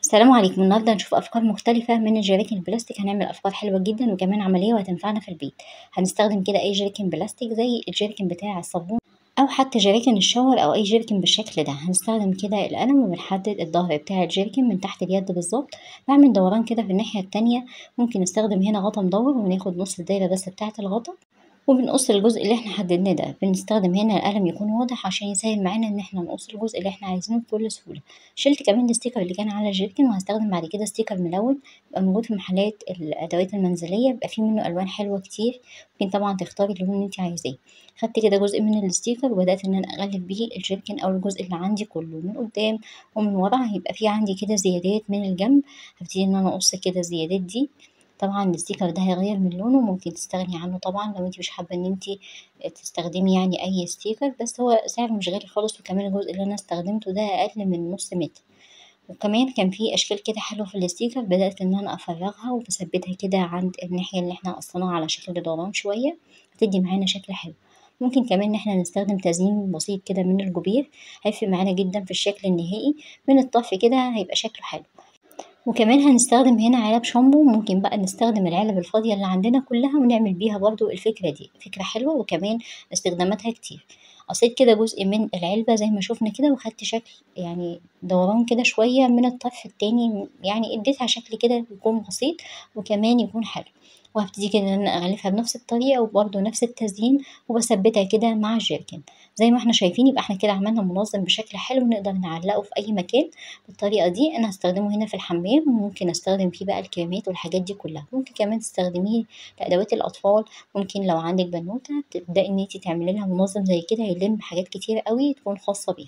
السلام عليكم النهارده هنشوف افكار مختلفه من الجراكن البلاستيك هنعمل افكار حلوه جدا وكمان عمليه وهتنفعنا في البيت هنستخدم كده اي جيركن بلاستيك زي الجيركن بتاع الصابون او حتى جيركن الشاور او اي جيركن بالشكل ده هنستخدم كده القلم وبنحدد الظهر بتاع الجيركن من تحت اليد بالظبط بعمل دوران كده في الناحيه التانية ممكن نستخدم هنا غطا مدور وناخد نص الدايره بس بتاعه الغطا وبنقص الجزء اللي احنا حددناه ده بنستخدم هنا القلم يكون واضح عشان يسهل معانا ان احنا نقص الجزء اللي احنا عايزينه بكل سهوله شلت كمان الستيكر اللي كان على الجيركن وهستخدم بعد كده ستيكر ملون بيبقى موجود في محلات الادوات المنزليه بيبقى فيه منه الوان حلوه كتير ممكن طبعا تختاري اللون اللي انت عايزاه خدت كده جزء من الستيكر وبدات ان انا اغلف بيه الجيركن او الجزء اللي عندي كله من قدام ومن ورا هيبقى فيه عندي كده زيادات من الجنب هبتدي ان انا اقص كده الزيادات دي طبعا الستيكر ده هيغير من لونه ممكن تستغني عنه طبعا لو انت مش حابه ان انت تستخدمي يعني اي ستيكر بس هو سعره مش غالي خالص وكمان الجزء اللي انا استخدمته ده اقل من نص متر وكمان كان في اشكال كده حلوه في الستيكر بدات ان انا افرغها وبثبتها كده عند الناحيه اللي احنا قصيناها على شكل دوران شويه هتدي معانا شكل حلو ممكن كمان ان احنا نستخدم تزيين بسيط كده من الجبير هيفرق معانا جدا في الشكل النهائي من الطف كده هيبقى شكله حلو وكمان هنستخدم هنا علب شامبو ممكن بقى نستخدم العلب الفاضية اللي عندنا كلها ونعمل بيها برضو الفكرة دي فكرة حلوة وكمان استخداماتها كتير قصيت كده جزء من العلبة زي ما شفنا كده وخدت شكل يعني دوران كده شوية من الطرف التاني يعني اديتها شكل كده يكون بسيط وكمان يكون حلو وهبتدي كده ان انا اغلفها بنفس الطريقه وبرده نفس التزيين وبثبتها كده مع الجيركن زي ما احنا شايفين يبقى احنا كده عملنا منظم بشكل حلو نقدر نعلقه في اي مكان بالطريقه دي انا هستخدمه هنا في الحمام وممكن استخدم فيه بقى الكريمات والحاجات دي كلها ممكن كمان تستخدميه لادوات الاطفال ممكن لو عندك بنوته تبداي ان انت تعملي لها منظم زي كده يلم حاجات كتير قوي تكون خاصه بيها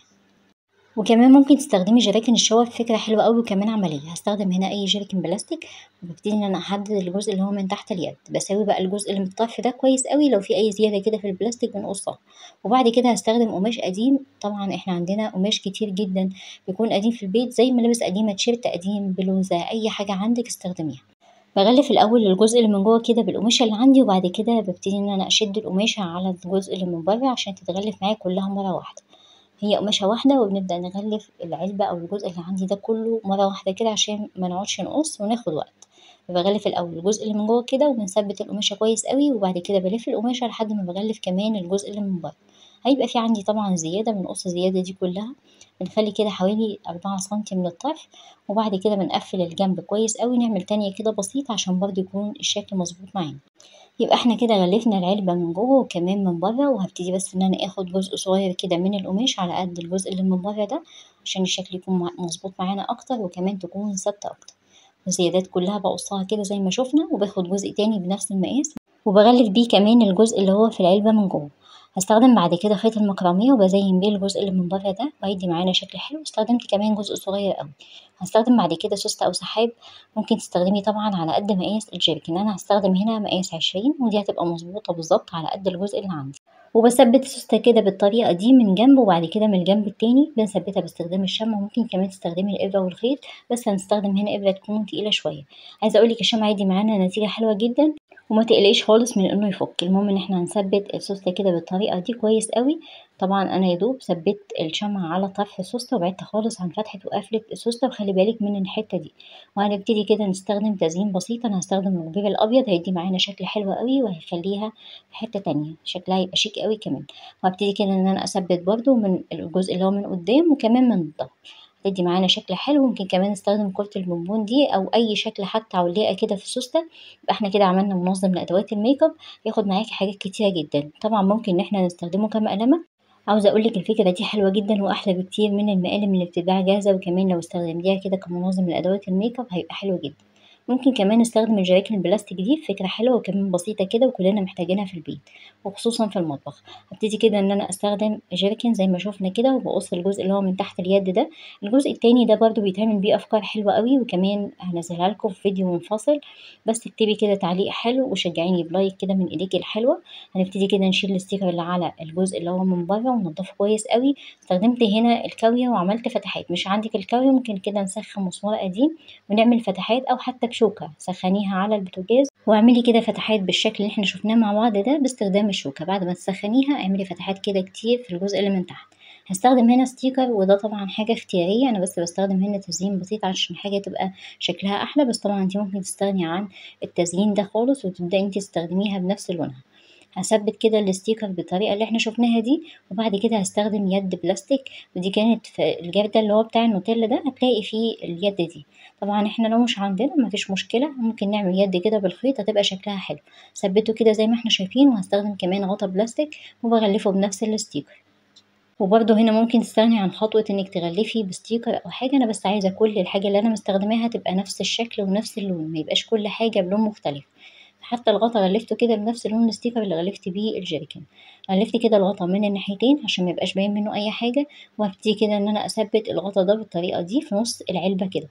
وكمان ممكن تستخدمي جراكن الشاور فكرة حلوة أوي وكمان عملية هستخدم هنا أي جيركن بلاستيك وببتدي إن أنا أحدد الجزء اللي هو من تحت اليد بساوي بقى الجزء اللي من الطرف ده كويس أوي لو في أي زيادة كده في البلاستيك بنقصها وبعد كده هستخدم قماش قديم طبعا احنا عندنا قماش كتير جدا بيكون قديم في البيت زي ملابس قديمة تيشيرت قديم بلوزة أي حاجة عندك استخدميها بغلف الأول الجزء اللي من جوه كده بالقماشة اللي عندي وبعد كده ببتدي إن أنا أشد القماشة على الجزء اللي من بره عشان تتغلف معايا كلها مرة واحدة هي قماشة واحدة وبنبدأ نغلف العلبة أو الجزء اللي عندي ده كله مرة واحدة كده عشان ما نقعدش نقص وناخد وقت بغلف الأول الجزء اللي من جوه كده وبنثبت القماشة كويس قوي وبعد كده بلف القماشة لحد ما بغلف كمان الجزء اللي من بره هيبقى في عندي طبعا زيادة بنقص الزيادة دي كلها بنخلي كده حوالي أربعة سنتي من الطرف وبعد كده بنقفل الجنب كويس قوي نعمل تانية كده بسيط عشان برضه يكون الشكل مظبوط معانا يبقى احنا كده غلفنا العلبة من جوه وكمان من بره وهبتدي بس ان انا اخد جزء صغير كده من القماش على قد الجزء اللي من بره ده عشان الشكل يكون مظبوط معانا اكتر وكمان تكون ثابتة اكتر الزيادات كلها بقصها كده زي ما شفنا وباخد جزء تاني بنفس المقاس وبغلف بيه كمان الجزء اللي هو في العلبة من جوه هستخدم بعد كده خيط المكرمية وبزين بيه الجزء اللي من بره ده وهيدي معانا شكل حلو استخدمت كمان جزء صغير قوي هستخدم بعد كده سوستة أو سحاب ممكن تستخدمي طبعا على قد مقاس الجيركن أنا هستخدم هنا مقاس عشرين ودي هتبقى مظبوطة بالظبط على قد الجزء اللي عندي وبثبت السوستة كده بالطريقة دي من جنب وبعد كده من الجنب التاني بنثبتها باستخدام الشمع وممكن كمان تستخدمي الإبرة والخيط بس هنستخدم هنا إبرة تكون تقيلة شوية عايزة أقولك الشمع هيدي معانا نتيجة حلوة جدا وما تقلقيش خالص من انه يفك المهم ان احنا هنثبت السوسته كده بالطريقه دي كويس قوي طبعا انا يدوب ثبت الشمع على طرف السوسته وبعدت خالص عن فتحه وقفله السوسته وخلي بالك من الحته دي وهنبتدي كده نستخدم تزيين بسيط انا هستخدم الجبير الابيض هيدي معانا شكل حلو قوي وهيخليها في حته تانية شكلها هيبقى شيك قوي كمان وهبتدي كده ان انا اثبت برده من الجزء اللي هو من قدام وكمان من الظهر تدي معانا شكل حلو ممكن كمان نستخدم كرة البونبون دي او اي شكل حتى علاقة كده في السوستة يبقى احنا كده عملنا منظم لادوات الميك اب ياخد معاكي حاجات كتيرة جدا طبعا ممكن ان احنا نستخدمه كمقلمة عاوزة اقولك الفكرة دي حلوة جدا واحلى بكتير من المقالم اللي بتتباع جاهزة وكمان لو استخدمتيها كده كمنظم لادوات الميك اب هيبقى حلو جدا ممكن كمان نستخدم الجراكن البلاستيك دي فكرة حلوة وكمان بسيطة كده وكلنا محتاجينها في البيت وخصوصا في المطبخ هبتدي كده ان انا استخدم جيركن زي ما شفنا كده وبقص الجزء اللي هو من تحت اليد ده الجزء التاني ده برضو بيتعمل بيه افكار حلوة قوي وكمان هنزلها لكم في فيديو منفصل بس اكتبي كده تعليق حلو وشجعيني بلايك كده من ايديكي الحلوة هنبتدي كده نشيل الستيكر اللي على الجزء اللي هو من بره وننضفه كويس قوي استخدمت هنا الكاوية وعملت فتحات مش عندك الكاوية ممكن كده نسخن مسمار قديم ونعمل فتحات او حتى بشوكة سخنيها على البوتاجاز واعملي كده فتحات بالشكل اللي احنا شفناه مع بعض ده باستخدام الشوكة بعد ما تسخنيها اعملي فتحات كده كتير في الجزء اللي من تحت هستخدم هنا ستيكر وده طبعا حاجة اختيارية أنا بس بستخدم هنا تزيين بسيط عشان حاجة تبقى شكلها أحلى بس طبعا انتي ممكن تستغني عن التزيين ده خالص وتبدأي انتي تستخدميها بنفس لونها هثبت كده الستيكر بالطريقة اللي احنا شفناها دي وبعد كده هستخدم يد بلاستيك ودي كانت في الجردة اللي هو بتاع النوتيلا ده هتلاقي فيه اليد دي طبعا احنا لو مش عندنا مفيش مشكلة ممكن نعمل يد كده بالخيط هتبقى شكلها حلو ثبته كده زي ما احنا شايفين وهستخدم كمان غطا بلاستيك وبغلفه بنفس الستيكر وبرده هنا ممكن تستغني عن خطوة انك تغلفي بستيكر او حاجة انا بس عايزة كل الحاجة اللي انا مستخدماها تبقى نفس الشكل ونفس اللون ميبقاش كل حاجة بلون مختلف حتى الغطا غلفته كده بنفس لون الستيكر اللي غلفت بيه الجيركن غلفت كده الغطا من الناحيتين عشان ميبقاش باين منه اي حاجة وهبتدي كده ان انا اثبت الغطا ده بالطريقة دي في نص العلبة كده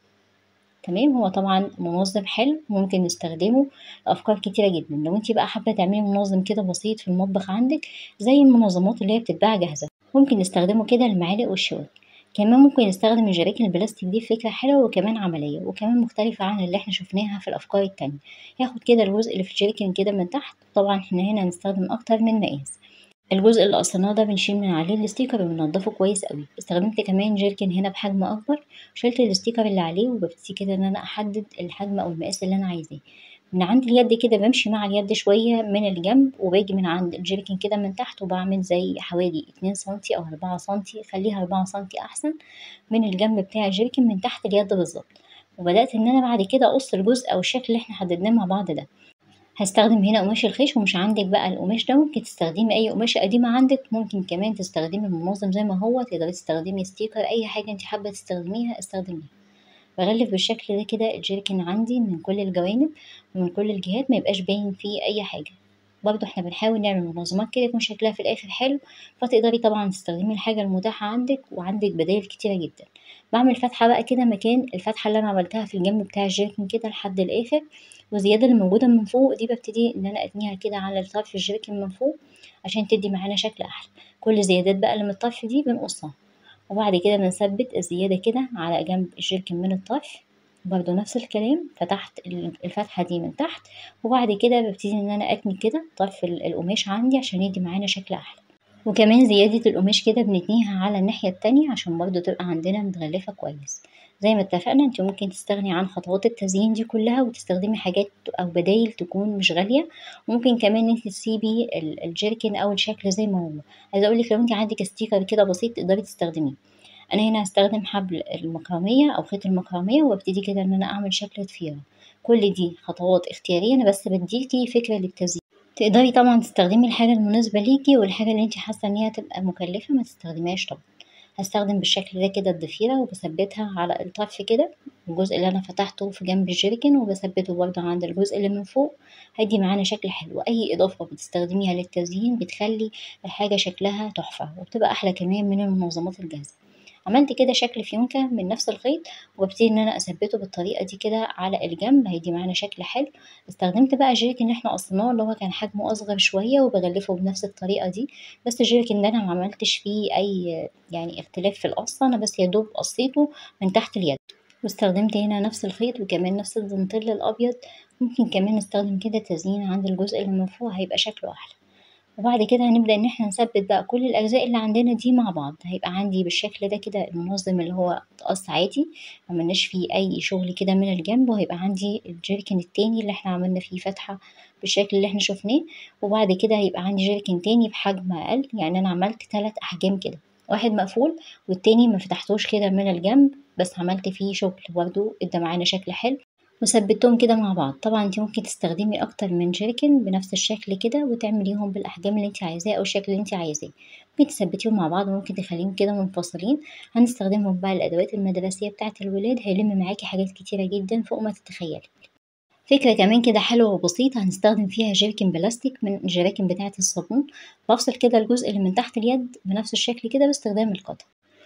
تمام هو طبعا منظم حلو ممكن نستخدمه لأفكار كتيرة جدا لو انتي بقى حابة تعملي منظم كده بسيط في المطبخ عندك زي المنظمات اللي هي بتتباع جاهزة ممكن نستخدمه كده للمعالق والشوك كمان ممكن نستخدم الجراكن البلاستيك دي فكرة حلوة وكمان عملية وكمان مختلفة عن اللي احنا شفناها في الأفكار التانية ياخد كده الجزء اللي في الجيركن كده من تحت طبعا احنا هنا هنستخدم أكتر من مقاس الجزء اللي قصيناه ده بنشيل من عليه الستيكر وبننضفه كويس قوي استخدمت كمان جيركن هنا بحجم اكبر شلت الستيكر اللي عليه وببتدي كده ان انا احدد الحجم او المقاس اللي انا عايزاه من عند اليد كده بمشي مع اليد شوية من الجنب وباجي من عند الجيركن كده من تحت وبعمل زي حوالي اتنين سنتي أو أربعة سنتي خليها أربعة سنتي أحسن من الجنب بتاع الجيركن من تحت اليد بالظبط وبدأت إن أنا بعد كده أقص الجزء أو الشكل اللي احنا حددناه مع بعض ده هستخدم هنا قماش الخيش ومش عندك بقى القماش ده ممكن تستخدمي اي قماشة قديمة عندك ممكن كمان تستخدمي المنظم زي ما هو تقدري تستخدمي ستيكر اي حاجة انت حابة تستخدميها استخدميها بغلف بالشكل ده كده الجيركن عندي من كل الجوانب ومن كل الجهات ما يبقاش باين فيه اي حاجة برضو احنا بنحاول نعمل منظمات كده يكون شكلها في الاخر حلو فتقدري طبعا تستخدمي الحاجة المتاحة عندك وعندك بدائل كتيرة جدا بعمل فتحة بقى كده مكان الفتحة اللي انا عملتها في الجنب بتاع الجيركن كده لحد الاخر والزيادة اللي موجودة من فوق دي ببتدي ان انا اتنيها كده على طرف الجيركن من فوق عشان تدي معانا شكل احلى كل الزيادات بقى اللي من الطرف دي بنقصها وبعد كده بنثبت الزيادة كده على جنب الجيركن من الطرف برضو نفس الكلام فتحت الفتحة دي من تحت وبعد كده ببتدي ان انا اتني كده طرف القماش عندي عشان يدي معانا شكل احلى وكمان زيادة القماش كده بنتنيها على الناحية التانية عشان برضو تبقى عندنا متغلفة كويس زي ما اتفقنا انت ممكن تستغني عن خطوات التزيين دي كلها وتستخدمي حاجات او بدايل تكون مش غالية وممكن كمان انت تسيبي الجيركن او الشكل زي ما هو عايزة اقولك لو انت عندك ستيكر كده بسيط تقدري تستخدميه انا هنا هستخدم حبل المكرمية او خيط المكرمية وابتدي كده ان انا اعمل شكل ضفيرة كل دي خطوات اختيارية انا بس بديكي فكرة للتزيين تقدري طبعا تستخدمي الحاجة المناسبة ليكي والحاجة اللي انت حاسة ان هي تبقى مكلفة ما تستخدميهاش طبعا هستخدم بالشكل ده كده الضفيرة وبثبتها على الطرف كده الجزء اللي انا فتحته في جنب الجيركن وبثبته برضه عند الجزء اللي من فوق هيدي معانا شكل حلو اي اضافة بتستخدميها للتزيين بتخلي الحاجة شكلها تحفة وبتبقى احلى كمان من المنظمات الجاهزة عملت كده شكل فيونكة من نفس الخيط وببتدي ان انا اثبته بالطريقة دي كده على الجنب هيدي معانا شكل حلو استخدمت بقى الجيركن اللي احنا قصيناه اللي هو كان حجمه اصغر شوية وبغلفه بنفس الطريقة دي بس الجيركن ده انا معملتش فيه اي يعني اختلاف في القص انا بس يدوب قصيته من تحت اليد واستخدمت هنا نفس الخيط وكمان نفس الدانتيل الابيض ممكن كمان نستخدم كده تزيين عند الجزء اللي من فوق هيبقى شكله احلى وبعد كده هنبدأ إن احنا نثبت بقى كل الأجزاء اللي عندنا دي مع بعض هيبقى عندي بالشكل ده كده المنظم اللي هو قص عادي معملناش فيه أي شغل كده من الجنب وهيبقى عندي الجيركن التاني اللي احنا عملنا فيه فتحة بالشكل اللي احنا شفناه وبعد كده هيبقى عندي جيركن تاني بحجم أقل يعني أنا عملت تلات أحجام كده واحد مقفول والتاني ما فتحتوش كده من الجنب بس عملت فيه شغل برضه ادى معانا شكل حلو وثبتهم كده مع بعض طبعا انت ممكن تستخدمي اكتر من جيركن بنفس الشكل كده وتعمليهم بالاحجام اللي انت عايزاه او الشكل اللي انت عايزاه ممكن تثبتيهم مع بعض وممكن تخليهم كده منفصلين هنستخدمهم بقى الادوات المدرسيه بتاعه الولاد هيلم معاكي حاجات كتيره جدا فوق ما تتخيلي فكرة كمان كده حلوة وبسيطة هنستخدم فيها جيركن بلاستيك من الجراكن بتاعة الصابون بفصل كده الجزء اللي من تحت اليد بنفس الشكل كده باستخدام القطع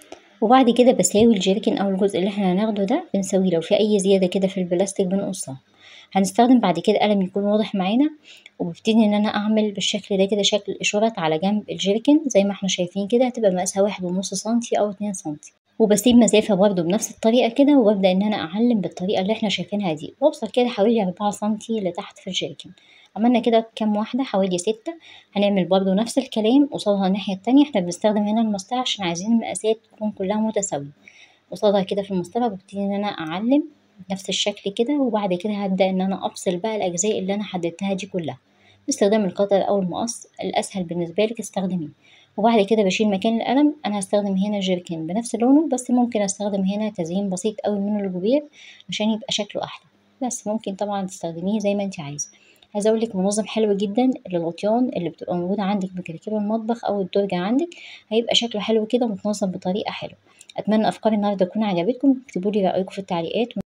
وبعد كده بساوي الجيركن او الجزء اللي احنا هناخده ده بنسويه لو في اي زيادة كده في البلاستيك بنقصها هنستخدم بعد كده قلم يكون واضح معانا وببتدي ان انا اعمل بالشكل ده كده شكل اشارات على جنب الجيركن زي ما احنا شايفين كده هتبقى مقاسها واحد ونص سنتي او اتنين سنتي وبسيب مسافة برضه بنفس الطريقة كده وببدأ إن أنا أعلم بالطريقة اللي احنا شايفينها دي وأوصل كده حوالي أربعة سنتي لتحت في الجيركن عملنا كده كام واحدة حوالي ستة هنعمل برضو نفس الكلام قصادها الناحية التانية احنا بنستخدم هنا المسطرة عشان عايزين المقاسات تكون كلها متساوية قصادها كده في المسطرة ببتدي ان انا اعلم نفس الشكل كده وبعد كده هبدأ ان انا افصل بقى الاجزاء اللي انا حددتها دي كلها باستخدام القطر او المقص الاسهل بالنسبة لك استخدميه وبعد كده بشيل مكان القلم انا هستخدم هنا جيركن بنفس لونه بس ممكن استخدم هنا تزيين بسيط قوي من الجوبير عشان يبقى شكله احلى بس ممكن طبعا تستخدميه زي ما انت عايزه عايزه اقول لك منظم حلو جدا للغطيان اللي بتبقى موجوده عندك مكركبه المطبخ او الدرج عندك هيبقى شكله حلو كده ومتنظم بطريقه حلوه اتمنى افكار النهارده تكون عجبتكم اكتبوا لي رايكم في التعليقات